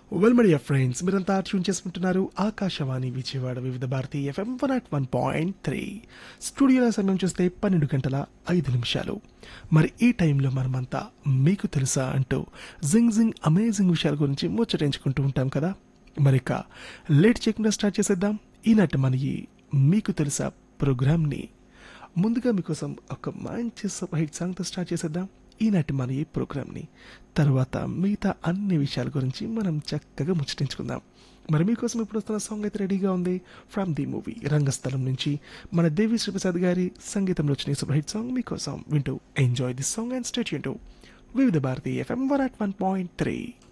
well media friends మీరంతా tune చేసుకుంటున్నారు Akashvani Vijayawada Vividh Bharati FM one at one point three స్టూడియోలో సమయం చూస్తే పన్నెండు గంటల ఐదు నిమిషాలు మరి ఈ టైంలో మనమంతా మీకు తెలుసా అంటూ జింగ్ జింగ్ అమేజింగ్ విషయాల గురించి ముచ్చటించుకుంటూ ఉంటాం కదా మరి ఇక లేట్ చేయకుండా స్టార్ట్ చేసేద్దాం ఈనాటి మన ఈ మీకు తెలుసా ప్రోగ్రామ్ని ముందుగా మీకోసం ఒక మంచి సూపర్ హిట్ సాంగ్తో స్టార్ట్ చేసేద్దాం ఈనాటి మన ఈ ప్రోగ్రామ్ని తర్వాత మిగతా అన్ని విషయాల గురించి మనం చక్కగా ముచ్చటించుకుందాం మరి మీకోసం ఇప్పుడు వస్తున్న సాంగ్ అయితే రెడీగా ఉంది ఫ్రమ్ ది మూవీ రంగస్థలం నుంచి మన దేవి శ్రీప్రసాద్ గారి సంగీతంలో వచ్చిన సూపర్ హిట్ సాంగ్ మీకోసం వింటూ enjoy this song and stay Vividh Bharati FM one at one point three